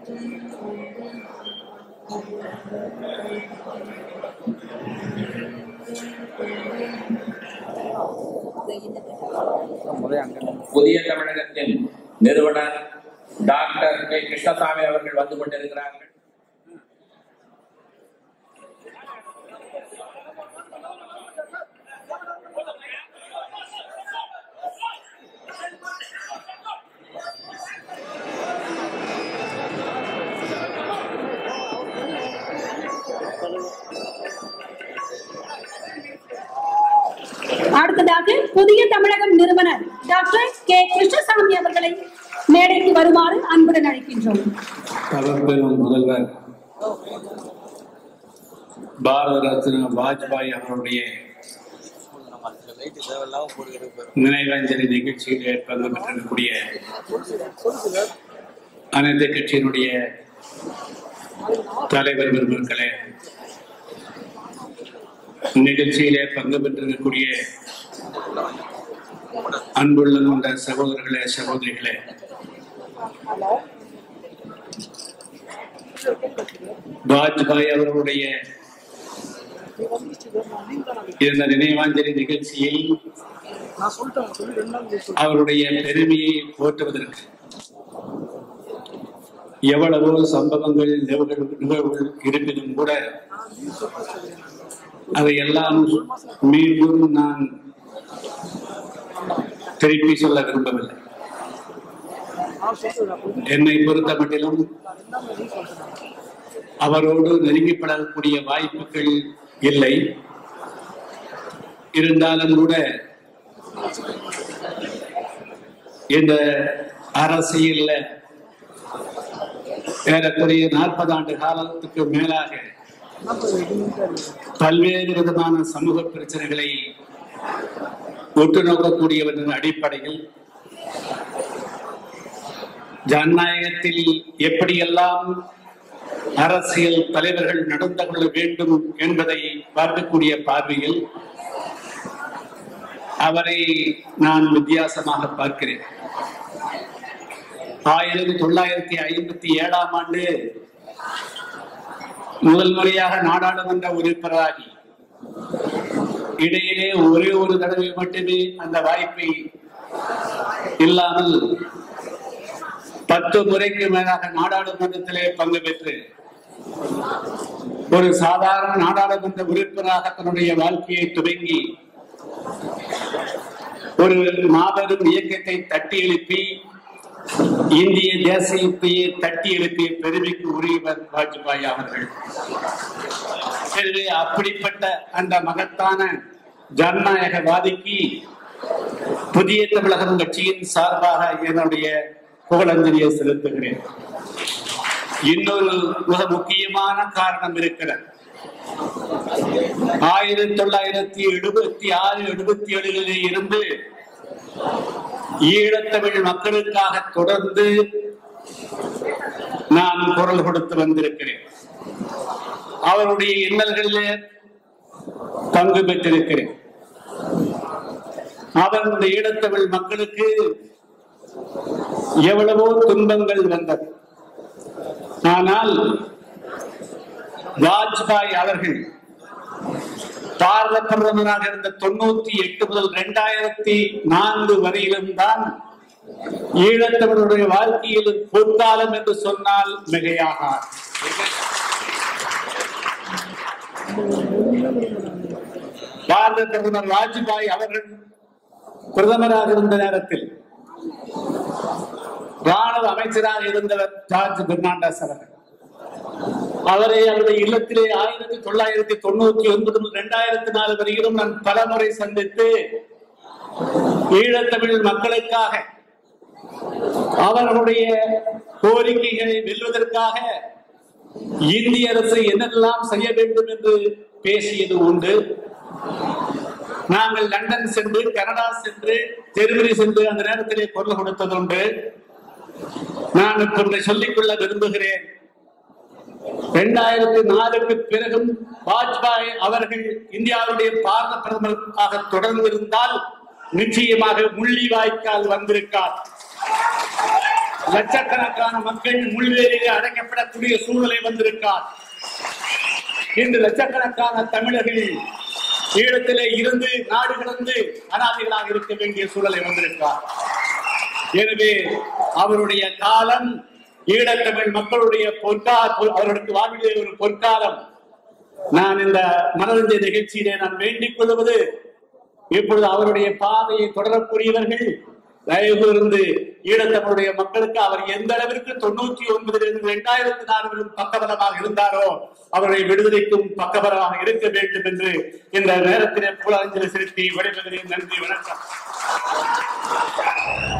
புதிய தமிழகத்தின் நிறுவனர் டாக்டர் கே கிருஷ்ணசாமி அவர்கள் வந்து கொண்டிருக்கிறார்கள் அடுத்ததாக புதிய தமிழகம் நிறுவனர் டாக்டர் கே கிருஷ்ணசாமி அவர்களை மேடைக்கு வருமாறு அன்புடன் அழைக்கின்றோம் தவப்பெரும் முதல்வர் பாரத ரத்னா வாஜ்பாய் அவருடைய நினைவஞ்சலி நிகழ்ச்சியிலே பங்கு பெற்றிருக்கக்கூடிய அனைத்து கட்சியினுடைய தலைவர் பெருமக்களே நிகழ்ச்சியிலே பங்கு பெற்றிருக்கக்கூடிய அன்புள்ள கொண்ட சகோதரர்களே சகோதரிகளே வாஜ்பாய் அவர்களுடைய இந்த நினைவாஞ்சலி நிகழ்ச்சியில் அவருடைய பெருமையை போற்றுவதற்கு எவ்வளவோ சம்பவங்கள் நிகழ்வுகள் நிகழ்வுகள் இருப்பினும் கூட அதையெல்லாம் மீண்டும் நான் திருப்பி சொல்ல விரும்பவில்லை என்னை பொறுத்த மட்டிலும் அவரோடு நெருங்கிப்படக்கூடிய வாய்ப்புகள் இல்லை இருந்தாலும் கூட இந்த அரசியல்ல ஏறக்குறைய நாற்பது ஆண்டு காலத்துக்கு மேலாக பல்வேறு விதமான சமூக பிரச்சனைகளை உற்று நோக்கக்கூடியவரின் அடிப்படையில் ஜனநாயகத்தில் எப்படியெல்லாம் அரசியல் தலைவர்கள் நடந்து கொள்ள வேண்டும் என்பதை பார்க்கக்கூடிய பார்வையில் அவரை நான் வித்தியாசமாக பார்க்கிறேன் ஆயிரத்தி தொள்ளாயிரத்தி ஐம்பத்தி ஏழாம் ஆண்டு முதல் முறையாக நாடாளுமன்ற உறுப்பினராகி இடையிலே ஒரே ஒரு தடவை மட்டுமே அந்த வாய்ப்பை இல்லாமல் பத்து முறைக்கு மேலாக நாடாளுமன்றத்திலே பங்கு பெற்று ஒரு சாதாரண நாடாளுமன்ற உறுப்பினராக தன்னுடைய வாழ்க்கையை துவங்கி ஒரு மாபெரும் இயக்கத்தை தட்டி எழுப்பி இந்திய தேசியத்தையே தட்டி எழுப்பிய பெருமைக்கு உரியவர் வாஜ்பாய் அவர்கள் எனவே அப்படிப்பட்ட அந்த மகத்தான ஜனநாயகவாதிக்கு புதிய தமிழகம் கட்சியின் சார்பாக என்னுடைய புகழஞ்சலியை செலுத்துகிறேன் இன்னொரு மிக முக்கியமான காரணம் இருக்கிறது ஆயிரத்தி தொள்ளாயிரத்தி எழுபத்தி ஆறு எழுபத்தி ஏழிலே இருந்து ஈழத்தமிழ் மக்களுக்காக தொடர்ந்து நான் குரல் கொடுத்து வந்திருக்கிறேன் அவருடைய இன்னல்களிலே பங்கு பெற்றிருக்கிறேன் அவர் இந்த ஈழத்தமிழ் மக்களுக்கு எவ்வளவோ துன்பங்கள் வந்தது ஆனால் வாஜ்பாய் அவர்கள் பாரத பிரதமராக இருந்த தொண்ணூத்தி எட்டு முதல் இரண்டாயிரத்தி நான்கு வரையிலும் தான் ஈழத்தவர்களுடைய வாழ்க்கையில் பொற்காலம் என்று சொன்னால் மிகையாகார் பாரத பிரதமர் வாஜ்பாய் அவர்கள் பிரதமராக இருந்த நேரத்தில் ராணுவ அமைச்சராக இருந்தவர் ஜார்ஜ் பெர்னாண்டஸ் அவர்கள் அவரை அவருடைய இல்லத்திலே ஆயிரத்தி தொள்ளாயிரத்தி தொண்ணூத்தி ஒன்பது முதல் இரண்டாயிரத்தி நாலு வரையிலும் நான் பல முறை சந்தித்து ஈழத்தமிழ் மக்களுக்காக அவர்களுடைய கோரிக்கைகளை வெல்வதற்காக இந்திய அரசு என்னெல்லாம் செய்ய வேண்டும் என்று பேசியது உண்டு நாங்கள் லண்டன் சென்று கனடா சென்று ஜெர்மனி சென்று அந்த நேரத்திலே குரல் கொடுத்ததுண்டு நான் இப்பொன்று சொல்லிக்கொள்ள விரும்புகிறேன் இரண்டாயிரத்தி நாலுக்கு பிறகும் வாஜ்பாய் அவர்கள் இந்தியாவுடைய பாரத பிரதமருக்காக தொடர்ந்திருந்தால் நிச்சயமாக முள்ளிவாய்க்கால் வந்திருக்கார் லட்சக்கணக்கான மக்கள் முள்வேலிலே அடைக்கப்படக்கூடிய சூழ்நிலை வந்திருக்கார் இன்று லட்சக்கணக்கான தமிழர்கள் ஈழத்திலே இருந்து நாடு கடந்து அனாதைகளாக இருக்க வேண்டிய சூழலை வந்திருக்கார் எனவே அவருடைய காலம் ஈழத்தமிழ் மக்களுடைய பொற்கா அவர்களுக்கு வாழ்விலே ஒரு பொற்காலம் நான் இந்த மனரஞ்ச நிகழ்ச்சியிலே நான் வேண்டிக் கொள்வது இப்பொழுது அவருடைய பாதையை தொடரக்கூடியவர்கள் தயவு இருந்து ஈழத்தமிழுடைய மக்களுக்கு அவர் எந்த அளவிற்கு தொண்ணூற்றி ஒன்பதிலிருந்து இரண்டாயிரத்தி நாலுவிலும் பக்கபலமாக இருந்தாரோ அவருடைய விடுதலைக்கும் பக்கபலமாக இருக்க வேண்டும் என்று இந்த நேரத்திலே புகழஞ்சலி செலுத்தி விடைபெறுகிறேன் நன்றி வணக்கம்